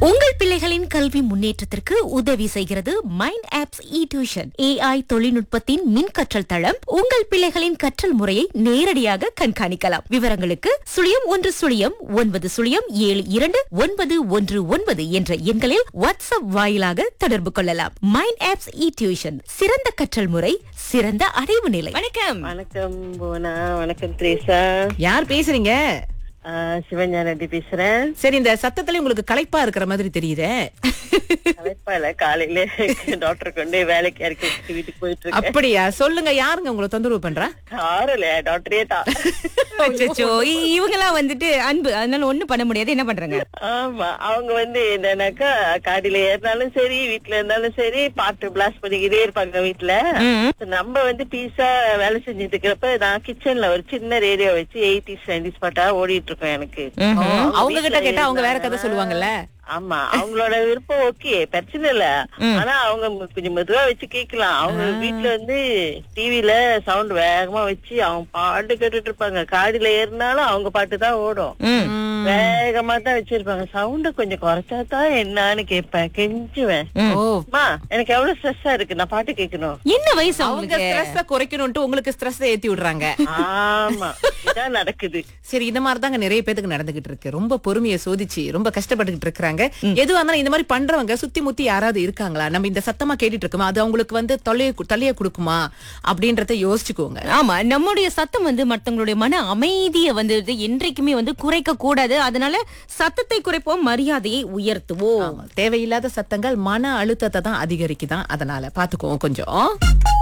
உங்கள் பிள்ளைகளின் கல்வி முன்னேற்றத்திற்கு உதவி செய்கிறது mind apps E tuition AI தொழில்நுட்பத்தின் மின் கற்றல் தளம் உங்கள் பிள்ளைகளின் கற்றல் முறையை நேரடியாக கண்காணிக்கலாம் விவரங்களுக்கு சுழியம் ஒன்று சுழியம் ஒன்பது சுழியம் ஏழு இரண்டு ஒன்பது ஒன்று ஒன்பது என்ற எண்களில் வாட்ஸ்அப் வாயிலாக தொடர்பு கொள்ளலாம் மைண்ட் ஆப்ஸ் இ டியூஷன் சிறந்த கற்றல் முறை சிறந்த அடைவு நிலை வணக்கம் வணக்கம் புவனா வணக்கம் த்ரேசா யார் பேசுறீங்க ஆஹ் சிவஞான ரெட்டி பேசுறேன் சரி இந்த சத்தத்துல உங்களுக்கு களைப்பா இருக்கிற மாதிரி தெரியுதே கலைப்பால காலையில டாக்டர் கொண்டு வேலைக்கு இறக்கி வச்சுட்டு வீட்டுக்கு போயிட்டு இருக்கேன் அப்படியா சொல்லுங்க யாருங்க உங்களை தொந்தரவு பண்றா ஆறல டாக்டரே தான் அச்சச்சோ, இ- இவங்கெல்லாம் வந்துட்டு அன்பு அதனால ஒண்ணும் பண்ண முடியாது என்ன பண்றாங்க ஆமா அவங்க வந்து என்னன்னாக்கா காடியில ஏறினாலும் சரி வீட்டுல இருந்தாலும் சரி பாட்டு பிளாஸ்ட் பண்ணிக்கிட்டே இருப்பாங்க வீட்டுல நம்ம வந்து பீஸா வேலை செஞ்சுட்டு இருக்கிறப்ப நான் கிச்சன்ல ஒரு சின்ன ரேடியோ வச்சு எயிட்டிஸ் நைன்டிஸ் பாட்டா ஓடிட்டு இருக்கோம் எனக்கு அவங்க கிட்ட கேட்டா அவங்க வேற கதை சொல்லுவாங்கல்ல ஆமா அவங்களோட விருப்பம் ஓகே பிரச்சனை இல்ல ஆனா அவங்க மு- கொஞ்சம் மெதுவா வச்சு கேக்கலாம் அவங்க வீட்டுல வந்து டிவில சவுண்ட் வேகமா வச்சு அவங்க பாட்டு கேட்டுட்டு இருப்பாங்க காடியில ஏறினாலும் அவங்க பாட்டு தான் ஓடும் வேகமா தான் வச்சிருப்பாங்க சவுண்ட கொஞ்சம் குறைச்சா தான் என்னன்னு கேட்பேன் கெஞ்சுவேன் ஓ அம்மா எனக்கு எவ்வளவு ஸ்ட்ரெஸ்ஸா இருக்கு நான் பாட்டு கேட்கணும் என்ன வயசு அவங்க அவங்களுக்கு ஸ்ட்ரெஸ்ஸ குறைக்கணும்ட்டு உங்களுக்கு ஸ்ட்ரெஸ் ஏத்தி விடுறாங்க ஆமா இதான் நடக்குது சரி இந்த மாதிரி தாங்க நிறைய பேத்துக்கு நடந்துகிட்டு இருக்கு ரொம்ப பொறுமையை சோதிச்சு ரொம்ப கஷ்டப்பட்டுக்கிட்டு இருக்காங்க எதுவா இருந்தாலும் இந்த மாதிரி பண்றவங்க சுத்தி முத்தி யாராவது இருக்காங்களா நம்ம இந்த சத்தமா கேட்டுட்டு இருக்கோமா அது அவங்களுக்கு வந்து தொல்லைய கு- தொல்லைய கொடுக்குமா அப்படின்றத யோசிச்சுக்கோங்க ஆமா நம்முடைய சத்தம் வந்து மத்தவங்களுடைய மன அமைதியை வந்து இது என்றைக்குமே வந்து குறைக்க கூடாது அதனால சத்தத்தை குறைப்போம் மரியாதையை உயர்த்துவோம் ஆமா, தேவையில்லாத சத்தங்கள் மன அழுத்தத்தை தான் அதிகரிக்குதான் அதனால பாத்துக்குவோம் கொஞ்சம்